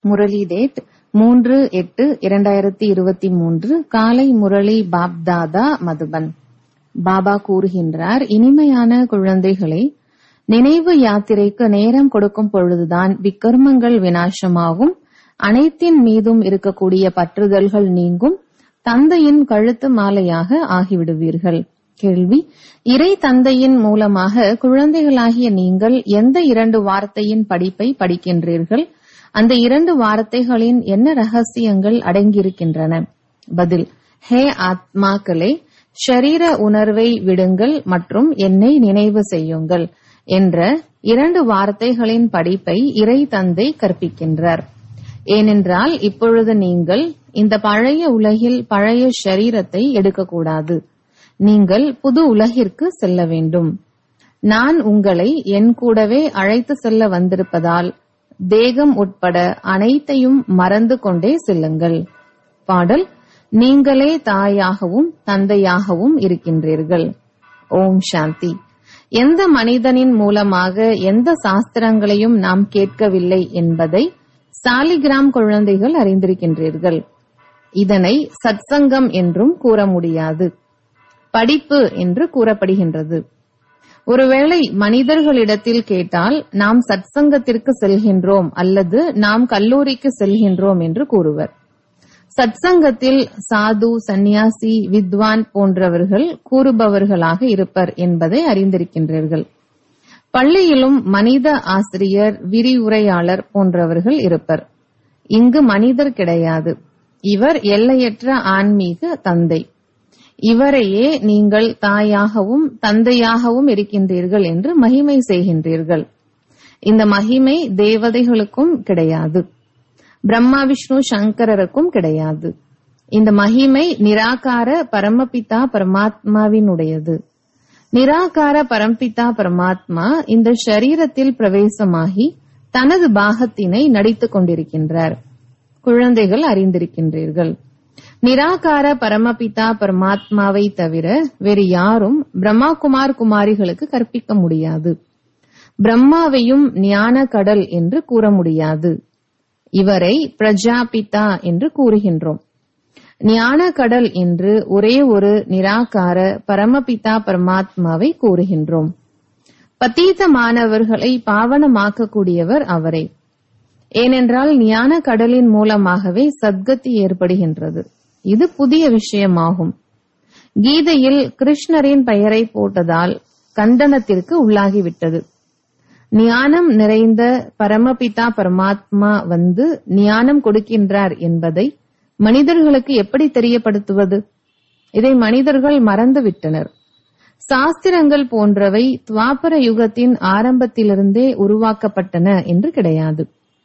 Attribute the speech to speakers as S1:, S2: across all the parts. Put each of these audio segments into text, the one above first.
S1: Murali date மூன்று எட்டு இரண்டாயிரத்தி இருபத்தி மூன்று காலை முரளி பாப்தாதா மதுபன் பாபா கூறுகின்றார் இனிமையான குழந்தைகளை நினைவு யாத்திரைக்கு நேரம் கொடுக்கும் பொழுதுதான் விக்கர்மங்கள் வினாசமாகும் அனைத்தின் மீதும் இருக்கக்கூடிய பற்றுதல்கள் நீங்கும் தந்தையின் கழுத்து மாலையாக ஆகிவிடுவீர்கள் கேள்வி இறை தந்தையின் மூலமாக குழந்தைகளாகிய நீங்கள் எந்த இரண்டு வார்த்தையின் படிப்பை படிக்கின்றீர்கள் அந்த இரண்டு வார்த்தைகளின் என்ன ரகசியங்கள் அடங்கியிருக்கின்றன பதில் ஹே ஆத்மாக்களே ஷரீர உணர்வை விடுங்கள் மற்றும் என்னை நினைவு செய்யுங்கள் என்ற இரண்டு வார்த்தைகளின் படிப்பை இறை தந்தை கற்பிக்கின்றார் ஏனென்றால் இப்பொழுது நீங்கள் இந்த பழைய உலகில் பழைய ஷரீரத்தை எடுக்கக்கூடாது நீங்கள் புது உலகிற்கு செல்ல வேண்டும் நான் உங்களை என் கூடவே அழைத்து செல்ல வந்திருப்பதால் தேகம் உட்பட அனைத்தையும் மறந்து கொண்டே செல்லுங்கள் பாடல் நீங்களே தாயாகவும் தந்தையாகவும் இருக்கின்றீர்கள் ஓம் சாந்தி எந்த மனிதனின் மூலமாக எந்த சாஸ்திரங்களையும் நாம் கேட்கவில்லை என்பதை சாலிகிராம் குழந்தைகள் அறிந்திருக்கின்றீர்கள் இதனை சத்சங்கம் என்றும் கூற முடியாது படிப்பு என்று கூறப்படுகின்றது ஒருவேளை மனிதர்களிடத்தில் கேட்டால் நாம் சத்சங்கத்திற்கு செல்கின்றோம் அல்லது நாம் கல்லூரிக்கு செல்கின்றோம் என்று கூறுவர் சத்சங்கத்தில் சாது சந்நியாசி வித்வான் போன்றவர்கள் கூறுபவர்களாக இருப்பர் என்பதை அறிந்திருக்கின்றீர்கள் பள்ளியிலும் மனித ஆசிரியர் விரிவுரையாளர் போன்றவர்கள் இருப்பர் இங்கு மனிதர் கிடையாது இவர் எல்லையற்ற ஆன்மீக தந்தை இவரையே நீங்கள் தாயாகவும் தந்தையாகவும் இருக்கின்றீர்கள் என்று மகிமை செய்கின்றீர்கள் இந்த மகிமை தேவதைகளுக்கும் கிடையாது பிரம்மா விஷ்ணு சங்கரருக்கும் கிடையாது இந்த மகிமை நிராகார பரமபிதா பரமாத்மாவினுடையது நிராகார பரம்பிதா பரமாத்மா இந்த ஷரீரத்தில் பிரவேசமாகி தனது பாகத்தினை நடித்துக் கொண்டிருக்கின்றார் குழந்தைகள் அறிந்திருக்கின்றீர்கள் நிராகார பரமபிதா பரமாத்மாவை தவிர வேறு யாரும் பிரம்மா குமார் குமாரிகளுக்கு கற்பிக்க முடியாது பிரம்மாவையும் ஞான கடல் என்று கூற முடியாது இவரை பிரஜாபிதா என்று கூறுகின்றோம் ஞான கடல் என்று ஒரே ஒரு நிராகார பரமபிதா பரமாத்மாவை கூறுகின்றோம் பத்தீதமானவர்களை பாவனமாக்கக்கூடியவர் அவரே ஏனென்றால் ஞான கடலின் மூலமாகவே சத்கதி ஏற்படுகின்றது இது புதிய விஷயமாகும் கீதையில் கிருஷ்ணரின் பெயரை போட்டதால் கண்டனத்திற்கு உள்ளாகிவிட்டது ஞானம் நிறைந்த பரமபிதா பரமாத்மா வந்து ஞானம் கொடுக்கின்றார் என்பதை மனிதர்களுக்கு எப்படி தெரியப்படுத்துவது இதை மனிதர்கள் மறந்துவிட்டனர் சாஸ்திரங்கள் போன்றவை துவாபர யுகத்தின் ஆரம்பத்திலிருந்தே உருவாக்கப்பட்டன என்று கிடையாது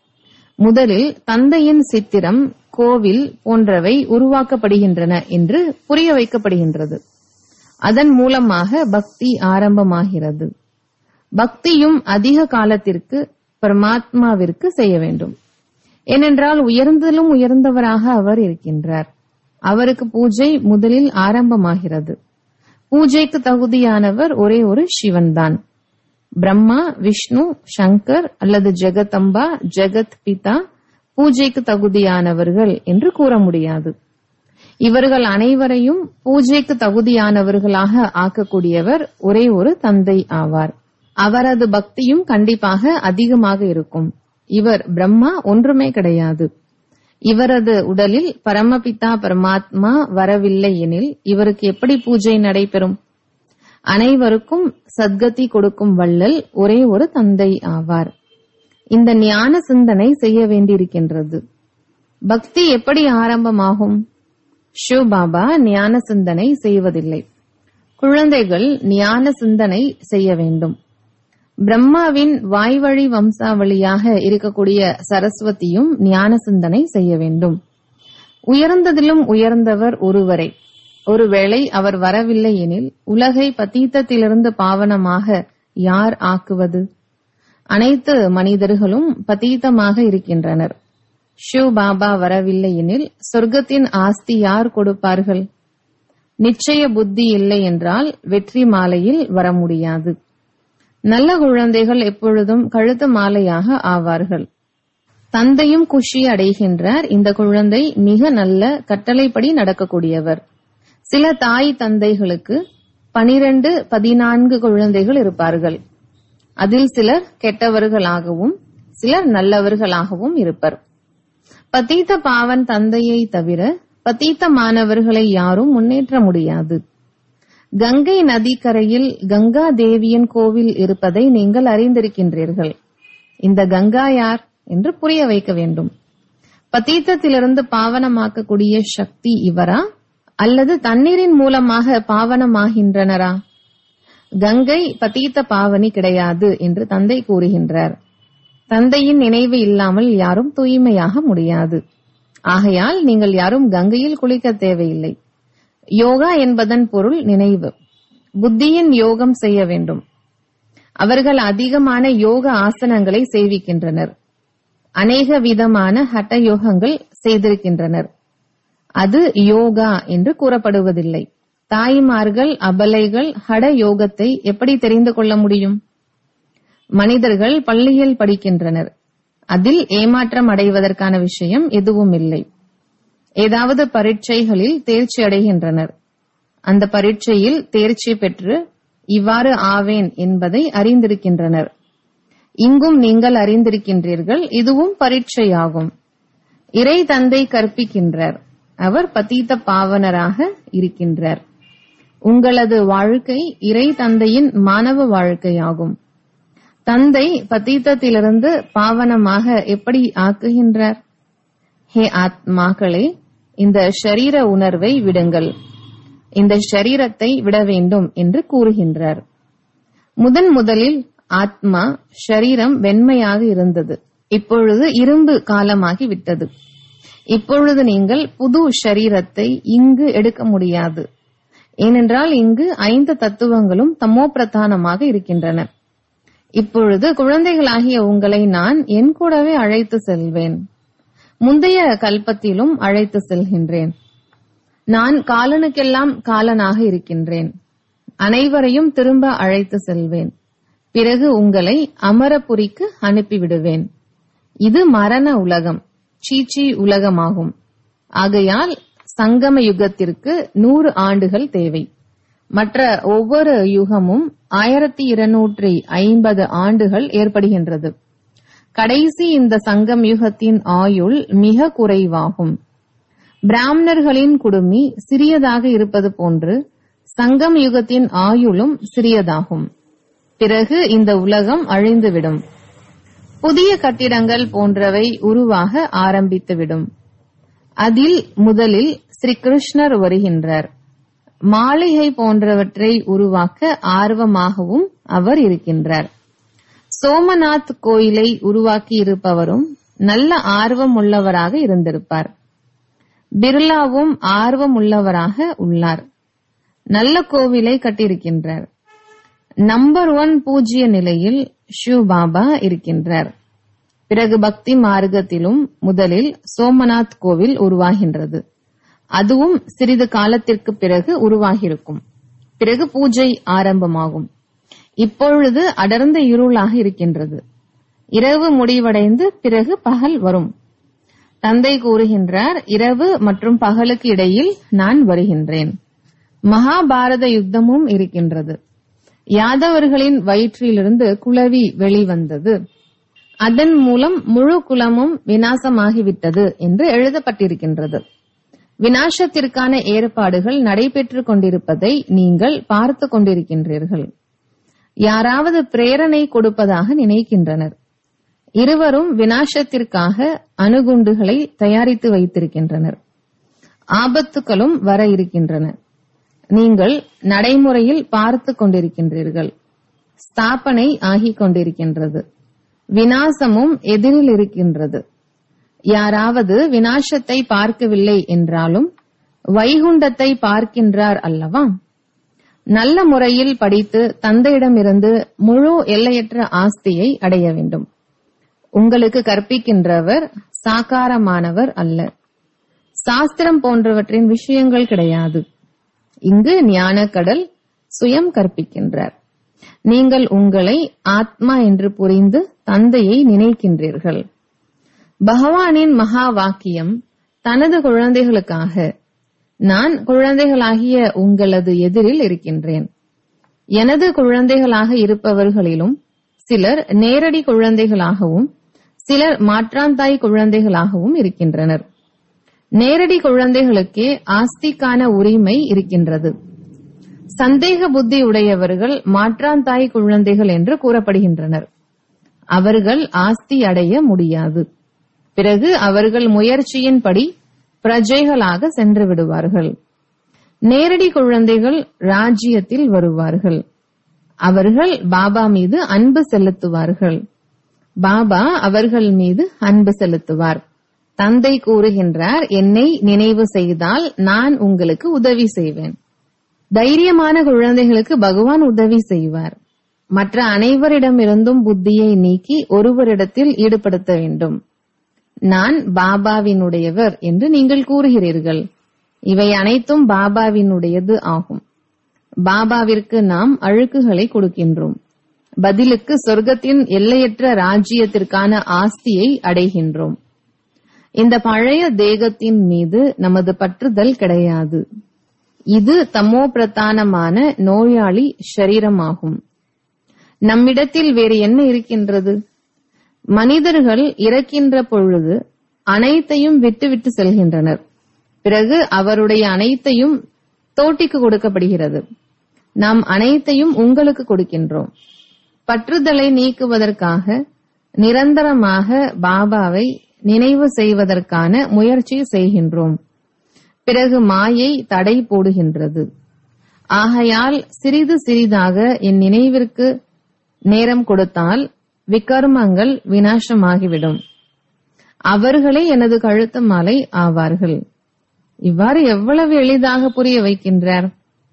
S1: முதலில் தந்தையின் சித்திரம் கோவில் போன்றவை உருவாக்கப்படுகின்றன என்று புரிய வைக்கப்படுகின்றது அதன் மூலமாக பக்தி ஆரம்பமாகிறது பக்தியும் அதிக காலத்திற்கு பரமாத்மாவிற்கு செய்ய வேண்டும் ஏனென்றால் உயர்ந்தலும் உயர்ந்தவராக அவர் இருக்கின்றார் அவருக்கு பூஜை முதலில் ஆரம்பமாகிறது பூஜைக்கு தகுதியானவர் ஒரே ஒரு சிவன்தான் பிரம்மா விஷ்ணு சங்கர் அல்லது ஜெகதம்பா ஜெகத் பிதா பூஜைக்கு தகுதியானவர்கள் என்று கூற முடியாது இவர்கள் அனைவரையும் பூஜைக்கு தகுதியானவர்களாக ஆக்கக்கூடியவர் ஒரே ஒரு தந்தை ஆவார் அவரது பக்தியும் கண்டிப்பாக அதிகமாக இருக்கும் இவர் பிரம்மா ஒன்றுமே கிடையாது இவரது உடலில் பரமபிதா பரமாத்மா வரவில்லை எனில் இவருக்கு எப்படி பூஜை நடைபெறும் அனைவருக்கும் சத்கதி கொடுக்கும் வள்ளல் ஒரே ஒரு தந்தை ஆவார் இந்த ஞான சிந்தனை செய்ய வேண்டியிருக்கின்றது பக்தி எப்படி ஆரம்பமாகும் ஷிவ் பாபா ஞான சிந்தனை செய்வதில்லை குழந்தைகள் ஞான சிந்தனை செய்ய வேண்டும் பிரம்மாவின் வாய்வழி வம்சாவளியாக இருக்கக்கூடிய சரஸ்வதியும் ஞான சிந்தனை செய்ய வேண்டும் உயர்ந்ததிலும் உயர்ந்தவர் ஒருவரே ஒருவேளை அவர் வரவில்லை எனில் உலகை பத்தீத்தத்திலிருந்து பாவனமாக யார் ஆக்குவது அனைத்து மனிதர்களும் பதீதமாக இருக்கின்றனர் ஷிவ் பாபா வரவில்லை எனில் சொர்க்கத்தின் ஆஸ்தி யார் கொடுப்பார்கள் நிச்சய புத்தி இல்லை என்றால் வெற்றி மாலையில் வர முடியாது நல்ல குழந்தைகள் எப்பொழுதும் கழுத்து மாலையாக ஆவார்கள் தந்தையும் குஷி அடைகின்றார் இந்த குழந்தை மிக நல்ல கட்டளைப்படி நடக்கக்கூடியவர் சில தாய் தந்தைகளுக்கு பனிரெண்டு பதினான்கு குழந்தைகள் இருப்பார்கள் அதில் சிலர் கெட்டவர்களாகவும் சிலர் நல்லவர்களாகவும் இருப்பர் பத்தீத்த பாவன் தந்தையை தவிர பத்தீத்த மாணவர்களை யாரும் முன்னேற்ற முடியாது கங்கை நதிக்கரையில் கங்கா தேவியின் கோவில் இருப்பதை நீங்கள் அறிந்திருக்கின்றீர்கள் இந்த கங்கா யார் என்று புரிய வைக்க வேண்டும் பத்தீத்தத்திலிருந்து பாவனமாக்கக்கூடிய சக்தி இவரா அல்லது தண்ணீரின் மூலமாக பாவனமாகின்றனரா கங்கை பத்தீத்த பாவனி கிடையாது என்று தந்தை கூறுகின்றார் தந்தையின் நினைவு இல்லாமல் யாரும் தூய்மையாக முடியாது ஆகையால் நீங்கள் யாரும் கங்கையில் குளிக்க தேவையில்லை யோகா என்பதன் பொருள் நினைவு புத்தியின் யோகம் செய்ய வேண்டும் அவர்கள் அதிகமான யோக ஆசனங்களை சேவிக்கின்றனர் அநேக விதமான ஹட்ட யோகங்கள் செய்திருக்கின்றனர் அது யோகா என்று கூறப்படுவதில்லை தாய்மார்கள் அபலைகள் ஹட யோகத்தை எப்படி தெரிந்து கொள்ள முடியும் மனிதர்கள் பள்ளியில் படிக்கின்றனர் அதில் ஏமாற்றம் அடைவதற்கான விஷயம் எதுவும் இல்லை ஏதாவது பரீட்சைகளில் தேர்ச்சி அடைகின்றனர் அந்த பரீட்சையில் தேர்ச்சி பெற்று இவ்வாறு ஆவேன் என்பதை அறிந்திருக்கின்றனர் இங்கும் நீங்கள் அறிந்திருக்கின்றீர்கள் இதுவும் பரீட்சையாகும் இறை தந்தை கற்பிக்கின்றார் அவர் பதீத்த பாவனராக இருக்கின்றார் உங்களது வாழ்க்கை இறை தந்தையின் மாணவ வாழ்க்கையாகும் தந்தை பதீத்தத்திலிருந்து பாவனமாக எப்படி ஆக்குகின்றார் ஹே ஆத்மாக்களே இந்த ஷரீர உணர்வை விடுங்கள் இந்த ஷரீரத்தை விட வேண்டும் என்று கூறுகின்றார் முதன் முதலில் ஆத்மா ஷரீரம் வெண்மையாக இருந்தது இப்பொழுது இரும்பு காலமாகி விட்டது இப்பொழுது நீங்கள் புது ஷரீரத்தை இங்கு எடுக்க முடியாது ஏனென்றால் இங்கு ஐந்து தத்துவங்களும் தமோ பிரதானமாக இருக்கின்றன இப்பொழுது குழந்தைகளாகிய உங்களை நான் என் கூடவே அழைத்து செல்வேன் முந்தைய கல்பத்திலும் அழைத்து செல்கின்றேன் நான் காலனுக்கெல்லாம் காலனாக இருக்கின்றேன் அனைவரையும் திரும்ப அழைத்து செல்வேன் பிறகு உங்களை அமரபுரிக்கு அனுப்பிவிடுவேன் இது மரண உலகம் சீச்சி உலகமாகும் ஆகையால் சங்கம யுகத்திற்கு நூறு ஆண்டுகள் தேவை மற்ற ஒவ்வொரு யுகமும் ஆயிரத்தி இருநூற்றி ஐம்பது ஆண்டுகள் ஏற்படுகின்றது கடைசி இந்த சங்கம் யுகத்தின் ஆயுள் மிக குறைவாகும் பிராமணர்களின் குடுமி சிறியதாக இருப்பது போன்று சங்கம் யுகத்தின் ஆயுளும் சிறியதாகும் பிறகு இந்த உலகம் அழிந்துவிடும் புதிய கட்டிடங்கள் போன்றவை உருவாக ஆரம்பித்துவிடும் அதில் முதலில் ஸ்ரீ கிருஷ்ணர் வருகின்றார் மாளிகை போன்றவற்றை உருவாக்க ஆர்வமாகவும் அவர் இருக்கின்றார் சோமநாத் கோயிலை உருவாக்கி இருப்பவரும் நல்ல ஆர்வம் உள்ளவராக இருந்திருப்பார் பிர்லாவும் ஆர்வம் உள்ளவராக உள்ளார் நல்ல கோவிலை கட்டியிருக்கின்றார் நம்பர் ஒன் பூஜ்ய நிலையில் ஷிவ் பாபா இருக்கின்றார் பிறகு பக்தி மார்க்கத்திலும் முதலில் சோமநாத் கோவில் உருவாகின்றது அதுவும் சிறிது காலத்திற்கு பிறகு உருவாகியிருக்கும் பிறகு பூஜை ஆரம்பமாகும் இப்பொழுது அடர்ந்த இருளாக இருக்கின்றது இரவு முடிவடைந்து பிறகு பகல் வரும் தந்தை கூறுகின்றார் இரவு மற்றும் பகலுக்கு இடையில் நான் வருகின்றேன் மகாபாரத யுத்தமும் இருக்கின்றது யாதவர்களின் வயிற்றிலிருந்து குளவி வெளிவந்தது அதன் மூலம் முழு குலமும் வினாசமாகிவிட்டது என்று எழுதப்பட்டிருக்கின்றது வினாசத்திற்கான ஏற்பாடுகள் நடைபெற்றுக் கொண்டிருப்பதை நீங்கள் பார்த்து கொண்டிருக்கின்றீர்கள் யாராவது பிரேரணை கொடுப்பதாக நினைக்கின்றனர் இருவரும் வினாசத்திற்காக அணுகுண்டுகளை தயாரித்து வைத்திருக்கின்றனர் ஆபத்துகளும் வர இருக்கின்றன நீங்கள் நடைமுறையில் பார்த்து கொண்டிருக்கின்றீர்கள் ஸ்தாபனை ஆகிக் கொண்டிருக்கின்றது வினாசமும் எதிரில் இருக்கின்றது யாராவது வினாசத்தை பார்க்கவில்லை என்றாலும் வைகுண்டத்தை பார்க்கின்றார் அல்லவா நல்ல முறையில் படித்து தந்தையிடமிருந்து முழு எல்லையற்ற ஆஸ்தியை அடைய வேண்டும் உங்களுக்கு கற்பிக்கின்றவர் சாக்காரமானவர் அல்ல சாஸ்திரம் போன்றவற்றின் விஷயங்கள் கிடையாது இங்கு ஞானக்கடல் சுயம் கற்பிக்கின்றார் நீங்கள் உங்களை ஆத்மா என்று புரிந்து தந்தையை நினைக்கின்றீர்கள் பகவானின் மகா வாக்கியம் தனது குழந்தைகளுக்காக நான் குழந்தைகளாகிய உங்களது எதிரில் இருக்கின்றேன் எனது குழந்தைகளாக இருப்பவர்களிலும் சிலர் நேரடி குழந்தைகளாகவும் சிலர் மாற்றாந்தாய் குழந்தைகளாகவும் இருக்கின்றனர் நேரடி குழந்தைகளுக்கே ஆஸ்திக்கான உரிமை இருக்கின்றது சந்தேக புத்தி உடையவர்கள் மாற்றாந்தாய் குழந்தைகள் என்று கூறப்படுகின்றனர் அவர்கள் ஆஸ்தி அடைய முடியாது பிறகு அவர்கள் முயற்சியின்படி பிரஜைகளாக சென்று விடுவார்கள் நேரடி குழந்தைகள் ராஜ்யத்தில் வருவார்கள் அவர்கள் பாபா மீது அன்பு செலுத்துவார்கள் பாபா அவர்கள் மீது அன்பு செலுத்துவார் தந்தை கூறுகின்றார் என்னை நினைவு செய்தால் நான் உங்களுக்கு உதவி செய்வேன் தைரியமான குழந்தைகளுக்கு பகவான் உதவி செய்வார் மற்ற அனைவரிடமிருந்தும் புத்தியை நீக்கி ஒருவரிடத்தில் ஈடுபடுத்த வேண்டும் நான் பாபாவினுடையவர் என்று நீங்கள் கூறுகிறீர்கள் இவை அனைத்தும் பாபாவினுடையது ஆகும் பாபாவிற்கு நாம் அழுக்குகளை கொடுக்கின்றோம் பதிலுக்கு சொர்க்கத்தின் எல்லையற்ற ராஜ்யத்திற்கான ஆஸ்தியை அடைகின்றோம் இந்த பழைய தேகத்தின் மீது நமது பற்றுதல் கிடையாது இது தமோ பிரதானமான நோயாளி ஷரீரமாகும் நம்மிடத்தில் வேறு என்ன இருக்கின்றது மனிதர்கள் இறக்கின்ற பொழுது அனைத்தையும் விட்டுவிட்டு செல்கின்றனர் பிறகு அவருடைய அனைத்தையும் தோட்டிக்கு கொடுக்கப்படுகிறது நாம் அனைத்தையும் உங்களுக்கு கொடுக்கின்றோம் பற்றுதலை நீக்குவதற்காக நிரந்தரமாக பாபாவை நினைவு செய்வதற்கான முயற்சி செய்கின்றோம் பிறகு மாயை தடை போடுகின்றது ஆகையால் சிறிது சிறிதாக என் நினைவிற்கு நேரம் கொடுத்தால் விகர்மங்கள் வினாசமாகிவிடும் அவர்களே எனது கழுத்து மாலை ஆவார்கள் இவ்வாறு எவ்வளவு எளிதாக புரிய வைக்கின்றார்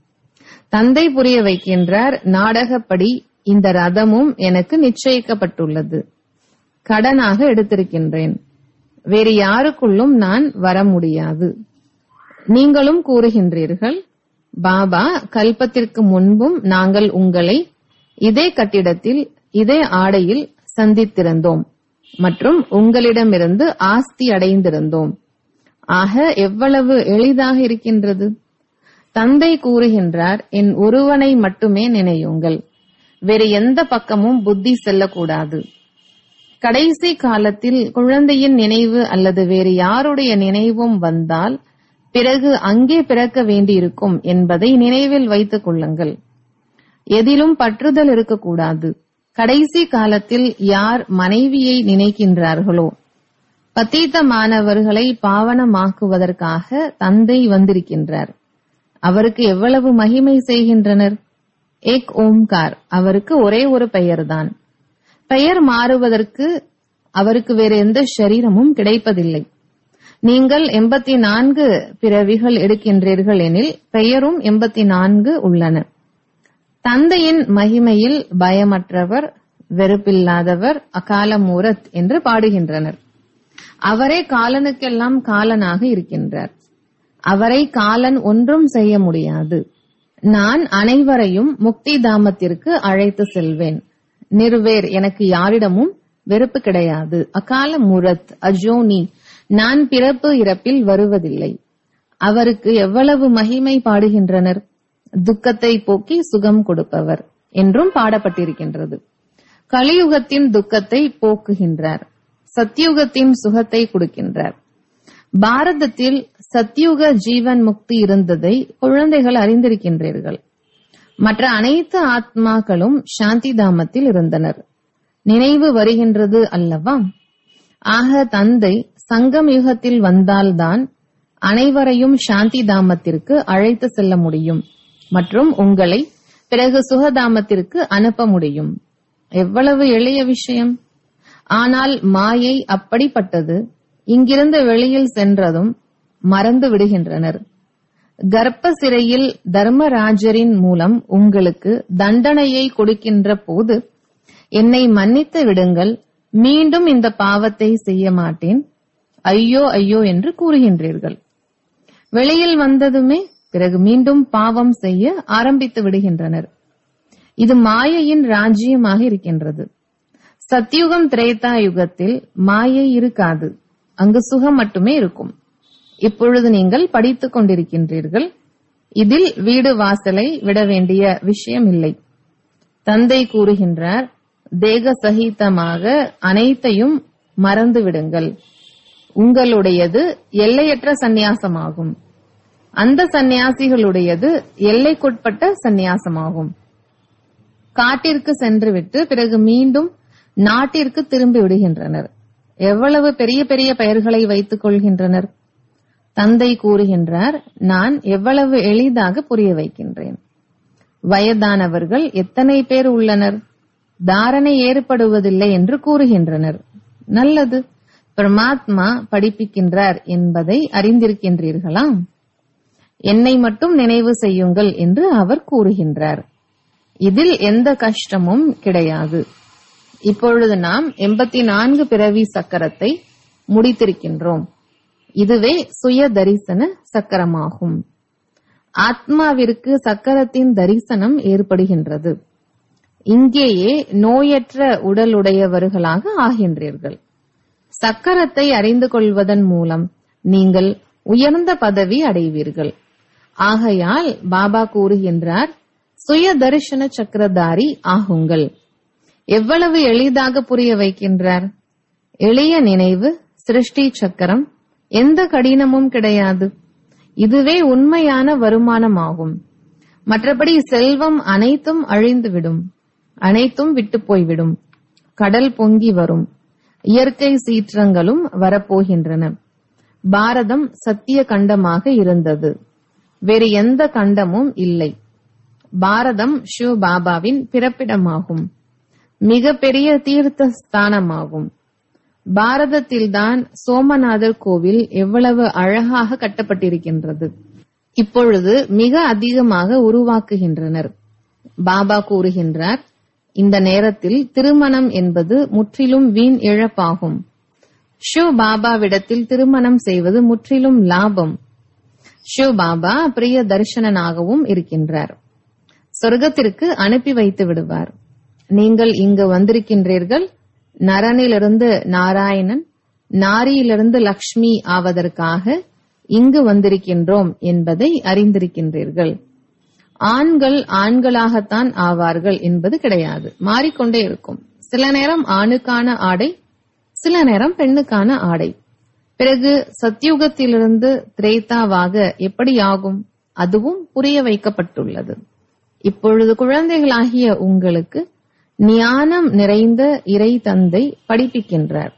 S1: தந்தை புரிய வைக்கின்றார் நாடகப்படி இந்த ரதமும் எனக்கு நிச்சயிக்கப்பட்டுள்ளது கடனாக எடுத்திருக்கின்றேன் வேறு யாருக்குள்ளும் நான் வர முடியாது நீங்களும் கூறுகின்றீர்கள் பாபா கல்பத்திற்கு முன்பும் நாங்கள் உங்களை இதே கட்டிடத்தில் இதே ஆடையில் சந்தித்திருந்தோம் மற்றும் உங்களிடமிருந்து ஆஸ்தி அடைந்திருந்தோம் ஆக எவ்வளவு எளிதாக இருக்கின்றது தந்தை கூறுகின்றார் என் ஒருவனை மட்டுமே நினையுங்கள் வேறு எந்த பக்கமும் புத்தி செல்லக்கூடாது கடைசி காலத்தில் குழந்தையின் நினைவு அல்லது வேறு யாருடைய நினைவும் வந்தால் பிறகு அங்கே பிறக்க வேண்டியிருக்கும் என்பதை நினைவில் வைத்துக் கொள்ளுங்கள் எதிலும் பற்றுதல் இருக்கக்கூடாது கடைசி காலத்தில் யார் மனைவியை நினைக்கின்றார்களோ பத்தீத்தமானவர்களை பாவனமாக்குவதற்காக தந்தை வந்திருக்கின்றார் அவருக்கு எவ்வளவு மகிமை செய்கின்றனர் ஏக் ஓம்கார் அவருக்கு ஒரே ஒரு பெயர்தான் பெயர் மாறுவதற்கு அவருக்கு வேறு எந்த சரீரமும் கிடைப்பதில்லை நீங்கள் எண்பத்தி நான்கு பிறவிகள் எடுக்கின்றீர்கள் எனில் பெயரும் எண்பத்தி நான்கு உள்ளன தந்தையின் மகிமையில் பயமற்றவர் வெறுப்பில்லாதவர் அகால மூரத் என்று பாடுகின்றனர் அவரே காலனுக்கெல்லாம் காலனாக இருக்கின்றார் அவரை காலன் ஒன்றும் செய்ய முடியாது நான் அனைவரையும் முக்தி தாமத்திற்கு அழைத்து செல்வேன் நிர்வேர் எனக்கு யாரிடமும் வெறுப்பு கிடையாது அகால மூரத் அஜோனி நான் பிறப்பு இறப்பில் வருவதில்லை அவருக்கு எவ்வளவு மகிமை பாடுகின்றனர் துக்கத்தை போக்கி சுகம் கொடுப்பவர் என்றும் பாடப்பட்டிருக்கின்றது கலியுகத்தின் துக்கத்தை போக்குகின்றார் சத்தியுகத்தின் சுகத்தை கொடுக்கின்றார் பாரதத்தில் சத்யுக ஜீவன் முக்தி இருந்ததை குழந்தைகள் அறிந்திருக்கின்றீர்கள் மற்ற அனைத்து ஆத்மாக்களும் சாந்தி தாமத்தில் இருந்தனர் நினைவு வருகின்றது அல்லவா ஆக தந்தை சங்கம் யுகத்தில் வந்தால்தான் அனைவரையும் சாந்தி தாமத்திற்கு அழைத்து செல்ல முடியும் மற்றும் உங்களை பிறகு சுகதாமத்திற்கு அனுப்ப முடியும் எவ்வளவு எளிய விஷயம் ஆனால் மாயை அப்படிப்பட்டது இங்கிருந்து வெளியில் சென்றதும் மறந்து விடுகின்றனர் கர்ப்ப சிறையில் தர்மராஜரின் மூலம் உங்களுக்கு தண்டனையை கொடுக்கின்ற போது என்னை மன்னித்து விடுங்கள் மீண்டும் இந்த பாவத்தை செய்ய மாட்டேன் ஐயோ ஐயோ என்று கூறுகின்றீர்கள் வெளியில் வந்ததுமே பிறகு மீண்டும் பாவம் செய்ய ஆரம்பித்து விடுகின்றனர் இது மாயையின் ராஜ்யமாக இருக்கின்றது சத்யுகம் திரேதா யுகத்தில் மாயை இருக்காது அங்கு சுகம் மட்டுமே இருக்கும் இப்பொழுது நீங்கள் படித்துக் கொண்டிருக்கின்றீர்கள் இதில் வீடு வாசலை விட வேண்டிய விஷயம் இல்லை தந்தை கூறுகின்றார் தேக சகிதமாக அனைத்தையும் மறந்து விடுங்கள் உங்களுடையது எல்லையற்ற சந்நியாசமாகும் அந்த சந்நியாசிகளுடையது எல்லைக்குட்பட்ட சந்நியாசமாகும் காட்டிற்கு சென்றுவிட்டு பிறகு மீண்டும் நாட்டிற்கு திரும்பி விடுகின்றனர் எவ்வளவு பெரிய பெரிய பெயர்களை வைத்துக் கொள்கின்றனர் தந்தை கூறுகின்றார் நான் எவ்வளவு எளிதாக புரிய வைக்கின்றேன் வயதானவர்கள் எத்தனை பேர் உள்ளனர் தாரணை ஏற்படுவதில்லை என்று கூறுகின்றனர் நல்லது பரமாத்மா படிப்பிக்கின்றார் என்பதை அறிந்திருக்கின்றீர்களா என்னை மட்டும் நினைவு செய்யுங்கள் என்று அவர் கூறுகின்றார் இதில் எந்த கஷ்டமும் கிடையாது இப்பொழுது நாம் எண்பத்தி நான்கு பிறவி சக்கரத்தை முடித்திருக்கின்றோம் இதுவே சுய தரிசன சக்கரமாகும் ஆத்மாவிற்கு சக்கரத்தின் தரிசனம் ஏற்படுகின்றது இங்கேயே நோயற்ற உடலுடையவர்களாக ஆகின்றீர்கள் சக்கரத்தை அறிந்து கொள்வதன் மூலம் நீங்கள் உயர்ந்த பதவி அடைவீர்கள் ஆகையால் பாபா கூறுகின்றார் சுய தரிசன சக்கரதாரி ஆகுங்கள் எவ்வளவு எளிதாக புரிய வைக்கின்றார் எளிய நினைவு சிருஷ்டி சக்கரம் எந்த கடினமும் கிடையாது இதுவே உண்மையான வருமானமாகும் மற்றபடி செல்வம் அனைத்தும் அழிந்துவிடும் அனைத்தும் விட்டு போய்விடும் கடல் பொங்கி வரும் இயற்கை சீற்றங்களும் வரப்போகின்றன பாரதம் சத்திய கண்டமாக இருந்தது வேறு எந்த கண்டமும் இல்லை பாரதம் ஷிவ பாபாவின் பிறப்பிடமாகும் மிக பெரிய தீர்த்த ஸ்தானமாகும் பாரதத்தில்தான் சோமநாதர் கோவில் எவ்வளவு அழகாக கட்டப்பட்டிருக்கின்றது இப்பொழுது மிக அதிகமாக உருவாக்குகின்றனர் பாபா கூறுகின்றார் இந்த நேரத்தில் திருமணம் என்பது முற்றிலும் வீண் இழப்பாகும் ஷிவ் பாபாவிடத்தில் திருமணம் செய்வது முற்றிலும் லாபம் ஷிவ் பாபா பிரிய தர்ஷனனாகவும் இருக்கின்றார் சொர்க்கத்திற்கு அனுப்பி வைத்து விடுவார் நீங்கள் இங்கு வந்திருக்கின்றீர்கள் நரனிலிருந்து நாராயணன் நாரியிலிருந்து லக்ஷ்மி ஆவதற்காக இங்கு வந்திருக்கின்றோம் என்பதை அறிந்திருக்கின்றீர்கள் ஆண்கள் ஆண்களாகத்தான் ஆவார்கள் என்பது கிடையாது மாறிக்கொண்டே இருக்கும் சில நேரம் ஆணுக்கான ஆடை சில நேரம் பெண்ணுக்கான ஆடை பிறகு சத்யுகத்திலிருந்து திரேதாவாக எப்படி ஆகும் அதுவும் புரிய வைக்கப்பட்டுள்ளது இப்பொழுது குழந்தைகளாகிய உங்களுக்கு ஞானம் நிறைந்த இறை தந்தை படிப்பிக்கின்றார்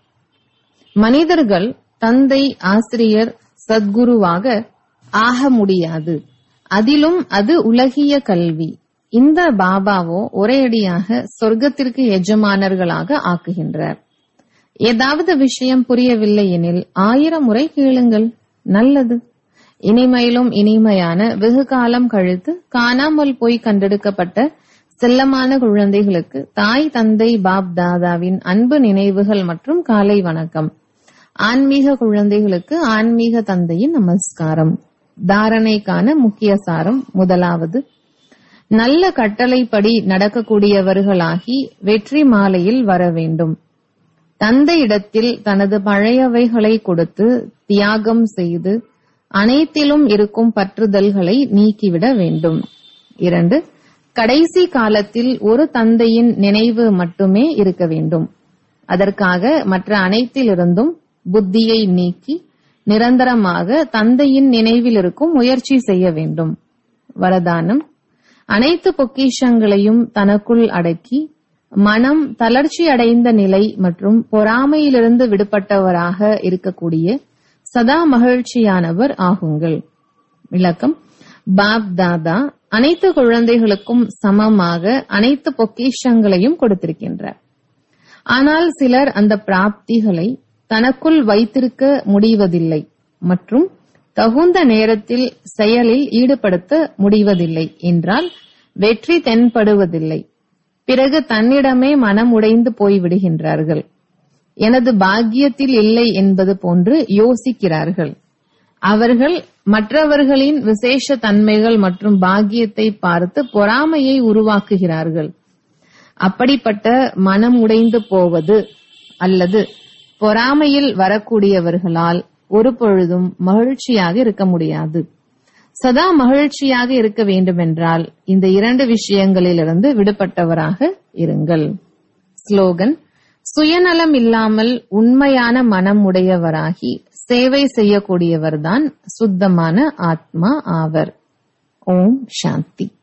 S1: மனிதர்கள் தந்தை ஆசிரியர் சத்குருவாக ஆக முடியாது அதிலும் அது உலகிய கல்வி இந்த பாபாவோ ஒரேயடியாக சொர்க்கத்திற்கு எஜமானர்களாக ஆக்குகின்றார் ஏதாவது விஷயம் புரியவில்லை எனில் ஆயிரம் முறை கேளுங்கள் நல்லது இனிமையிலும் இனிமையான வெகு காலம் கழித்து காணாமல் போய் கண்டெடுக்கப்பட்ட செல்லமான குழந்தைகளுக்கு தாய் தந்தை பாப் தாதாவின் அன்பு நினைவுகள் மற்றும் காலை வணக்கம் ஆன்மீக குழந்தைகளுக்கு ஆன்மீக தந்தையின் நமஸ்காரம் தாரணைக்கான முக்கிய சாரம் முதலாவது நல்ல கட்டளைப்படி நடக்கக்கூடியவர்களாகி வெற்றி மாலையில் வர வேண்டும் தந்தையிடத்தில் தனது பழையவைகளை கொடுத்து தியாகம் செய்து அனைத்திலும் இருக்கும் பற்றுதல்களை நீக்கிவிட வேண்டும் இரண்டு கடைசி காலத்தில் ஒரு தந்தையின் நினைவு மட்டுமே இருக்க வேண்டும் அதற்காக மற்ற அனைத்திலிருந்தும் புத்தியை நீக்கி நிரந்தரமாக தந்தையின் நினைவில் இருக்கும் முயற்சி செய்ய வேண்டும் வரதானம் அனைத்து பொக்கிஷங்களையும் தனக்குள் அடக்கி மனம் தளர்ச்சி அடைந்த நிலை மற்றும் பொறாமையிலிருந்து விடுபட்டவராக இருக்கக்கூடிய சதா மகிழ்ச்சியானவர் ஆகுங்கள் விளக்கம் பாப் தாதா அனைத்து குழந்தைகளுக்கும் சமமாக அனைத்து பொக்கிஷங்களையும் கொடுத்திருக்கின்றார் ஆனால் சிலர் அந்த பிராப்திகளை தனக்குள் வைத்திருக்க முடிவதில்லை மற்றும் தகுந்த நேரத்தில் செயலில் ஈடுபடுத்த முடிவதில்லை என்றால் வெற்றி தென்படுவதில்லை பிறகு தன்னிடமே மனம் உடைந்து போய்விடுகின்றார்கள் எனது பாக்கியத்தில் இல்லை என்பது போன்று யோசிக்கிறார்கள் அவர்கள் மற்றவர்களின் விசேஷ தன்மைகள் மற்றும் பாக்கியத்தை பார்த்து பொறாமையை உருவாக்குகிறார்கள் அப்படிப்பட்ட மனம் உடைந்து போவது அல்லது பொறாமையில் வரக்கூடியவர்களால் ஒரு பொழுதும் மகிழ்ச்சியாக இருக்க முடியாது சதா மகிழ்ச்சியாக இருக்க வேண்டுமென்றால் இந்த இரண்டு விஷயங்களிலிருந்து விடுபட்டவராக இருங்கள் ஸ்லோகன் சுயநலம் இல்லாமல் உண்மையான மனம் உடையவராகி சேவை செய்யக்கூடியவர்தான் சுத்தமான ஆத்மா ஆவர் ஓம் சாந்தி